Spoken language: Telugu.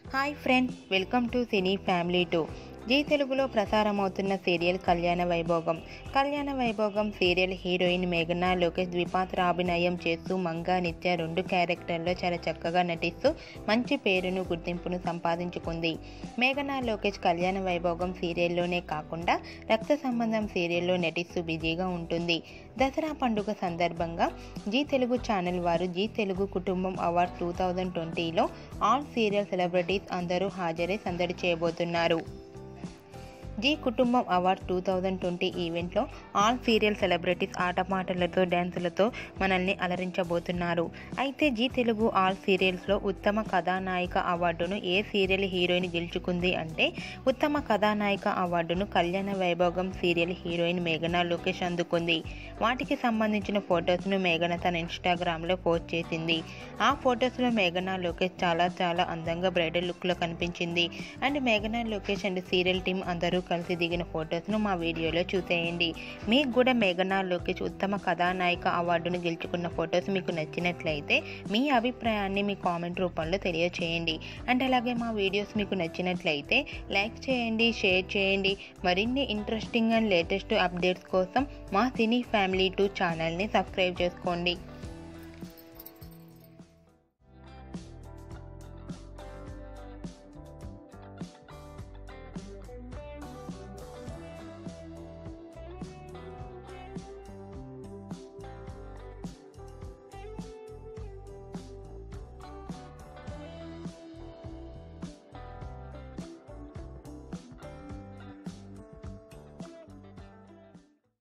hi friends welcome to cine family two Zee తెలుగులో ప్రసారమవుతున్న సీరియల్ కళ్యాణ వైభోగం కళ్యాణ వైభోగం సీరియల్ హీరోయిన్ మేఘనా లోకేష్ ద్విపాత్ర అభినయం చేస్తూ మంగా నిత్య రెండు క్యారెక్టర్లో చాలా చక్కగా నటిస్తూ మంచి పేరును గుర్తింపును సంపాదించుకుంది మేఘనా లోకేష్ కళ్యాణ వైభోగం సీరియల్లోనే కాకుండా రక్త సంబంధం సీరియల్లో నటిస్తూ బిజీగా ఉంటుంది దసరా పండుగ సందర్భంగా జీ తెలుగు ఛానల్ వారు జీ తెలుగు కుటుంబం అవార్డ్ టూ థౌజండ్ ట్వంటీలో ఆల్ సీరియల్ సెలబ్రిటీస్ అందరూ హాజరై సందడి చేయబోతున్నారు జీ కుటుంబం అవార్డ్ టూ థౌజండ్ ట్వంటీ ఈవెంట్లో ఆల్ సీరియల్ సెలబ్రిటీస్ ఆటపాటలతో డ్యాన్సులతో మనల్ని అలరించబోతున్నారు అయితే జీ తెలుగు ఆల్ సీరియల్స్లో ఉత్తమ కథానాయిక అవార్డును ఏ సీరియల్ హీరోయిన్ గెలుచుకుంది అంటే ఉత్తమ కథానాయిక అవార్డును కళ్యాణ వైభోగం సీరియల్ హీరోయిన్ మేఘనా లోకేష్ అందుకుంది వాటికి సంబంధించిన ఫొటోస్ను మేఘన తన ఇన్స్టాగ్రామ్లో పోస్ట్ చేసింది ఆ ఫొటోస్లో మేఘనా లోకేష్ చాలా చాలా అందంగా బ్రైడల్ లుక్లో కనిపించింది అండ్ మేఘనా లోకేష్ అండ్ సీరియల్ టీం అందరూ కలిసి దిగిన ఫొటోస్ను మా వీడియోలో చూసేయండి మీకు కూడా మేఘనా లోకేష్ ఉత్తమ కథానాయిక అవార్డును గెలుచుకున్న ఫొటోస్ మీకు నచ్చినట్లయితే మీ అభిప్రాయాన్ని మీ కామెంట్ రూపంలో తెలియచేయండి అండ్ అలాగే మా వీడియోస్ మీకు నచ్చినట్లయితే లైక్ చేయండి షేర్ చేయండి మరిన్ని ఇంట్రెస్టింగ్ అండ్ లేటెస్ట్ అప్డేట్స్ కోసం మా సినీ ఫ్యామిలీ టూ ఛానల్ని సబ్స్క్రైబ్ చేసుకోండి